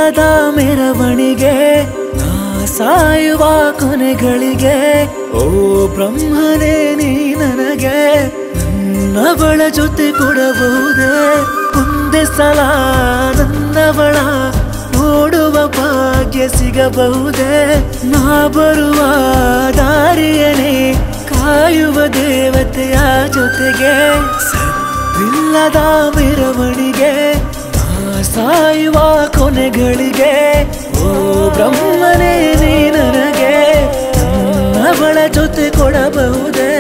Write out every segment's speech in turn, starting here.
ಸದ್ದಿಲ್ಲದ ಮೆರವಣಿಗೆ ನಾ ಸಾಯುವ ಕೊನೆಗಳಿಗೆ ಓ ಬ್ರಹ್ಮನೇ ನೀ ನನಗೆ ನನ್ನವಳ ಜೊತೆ ಕೊಡಬಹುದೇ ಒಂದೇ ಸಲ ನನ್ನವಳ ನೋಡುವ ಭಾಗ್ಯ ಸಿಗಬಹುದೇ ನಾ ಬರುವ ದಾರಿಯನೇ ಕಾಯುವ ದೇವತೆಯ ಜೊತೆಗೆ ಸದ್ದಿಲ್ಲದ ಮೆರವಣಿಗೆ ನಾ ಸಾಯುವ ಕೊನೆಗಳಿಗೆ ಓ ಬ್ರಹ್ಮನೇ ನೀ ನನಗೆ ನನ್ನವಳ ಜೊತೆ ಕೊಡಬಹುದೇ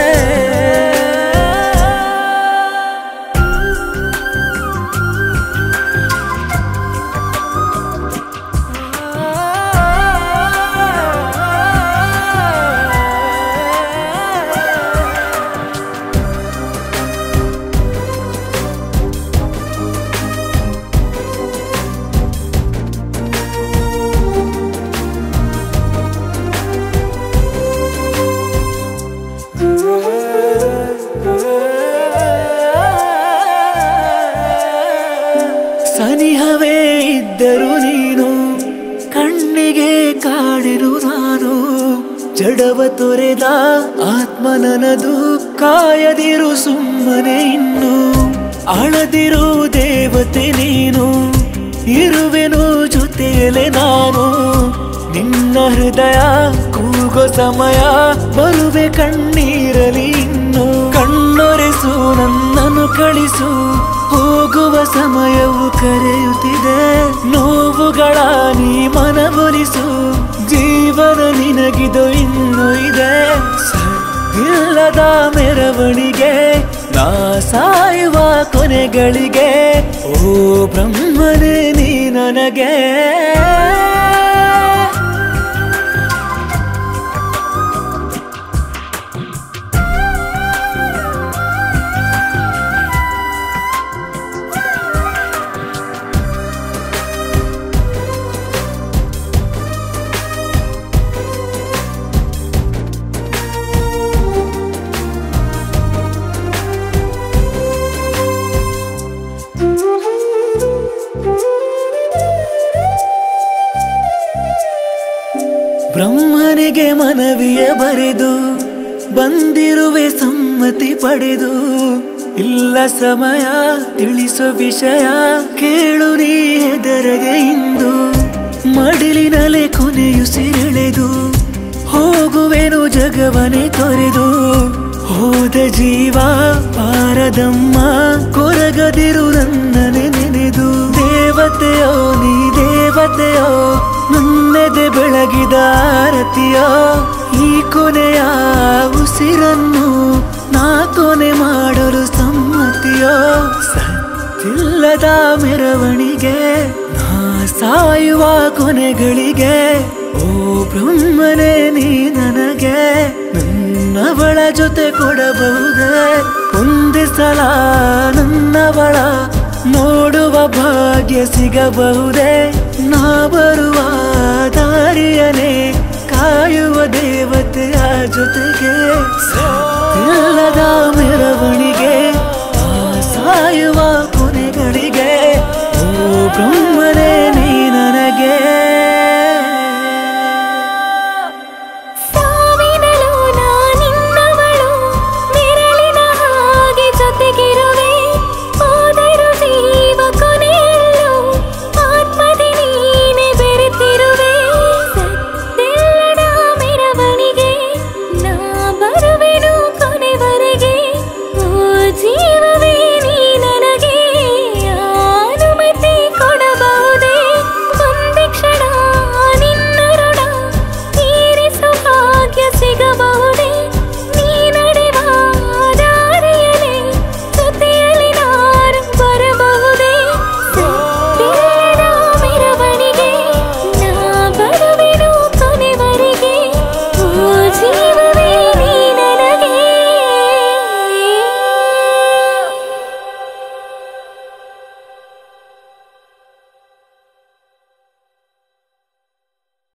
ಸನಿಹವೇ ಇದ್ದರು ನೀನು ಕಣ್ಣಿಗೆ ಕಾಡಿರು ನಾನು ಜಡವ ತೊರೆದ ಆತ್ಮ ನನದು ಕಾಯದಿರು ಸುಮ್ಮನೆ ಇನ್ನು ಅಳದಿರು ದೇವತೆ ನೀನು ಇರುವೆನು ಜೊತೆಯಲೆ ನಾನು ನಿನ್ನ ಹೃದಯ ಕೂಗೋ ಸಮಯ ಬರುವೆ ಕಣ್ಣೀರಲಿ ಇನ್ನು ಕಣ್ಣೊರೆಸು ನನ್ನನ್ನು ಕಳಿಸು ಹೋಗುವ ಸಮಯವು ಕರೆಯುತ್ತಿದೆ ನೋವುಗಳ ನೀ ಮನವೊಲಿಸು ಜೀವನ ನಿನಗಿದು ಇನ್ನು ಇದೆ ಇಲ್ಲದ ಮೆರವಣಿಗೆ ನಾ ಸಾಯುವ ಕೊನೆಗಳಿಗೆ ಓ ಬ್ರಹ್ಮನೇ ನೀ ನನಗೆ ಬ್ರಹ್ಮನಿಗೆ ಮನವಿಯ ಬರೆದು ಬಂದಿರುವೆ ಸಮ್ಮತಿ ಪಡೆದು ಇಲ್ಲ ಸಮಯ ತಿಳಿಸೋ ವಿಷಯ ಕೇಳು ನೀ ಹೆದರದೆ ಇಂದು ಮಡಿಲಿನಲೆ ಕೊನೆಯುಸಿರೆಳೆದು ಹೋಗುವೆನು ಜಗವನೆ ತೊರೆದು ಹೋದ ಜೀವ ಪಾರದಮ್ಮ ಕೊರಗದಿರು ನನ್ನನೆ ನೆನೆದು ದೇವತೆಯೋ ನೀ ದೇವತೆಯೋ ನನ್ನೆದೆ ಬೆಳಗಿದ ಆರತಿಯೋ ಈ ಕೊನೆಯ ಉಸಿರನ್ನು ನಾ ಕೊನೆ ಮಾಡಲು ಸಮ್ಮತಿಯೋ ಸತ್ತಿಲ್ಲದ ಮೆರವಣಿಗೆ ನಾ ಸಾಯುವ ಕೊನೆಗಳಿಗೆ ಓ ಬ್ರಹ್ಮನೇ ನೀ ನನಗೆ ನನ್ನವಳ ಜೊತೆ ಕೊಡಬಹುದೇ ಒಂದೇ ಸಲ ನನ್ನವಳ ನೋಡುವ ಭಾಗ್ಯ ಸಿಗಬಹುದೇ ನಾ ಬರುವ ದಾರಿಯನೇ ಕಾಯುವ ದೇವತೆಯ ಜೊತೆಗೆ ಇಲ್ಲದ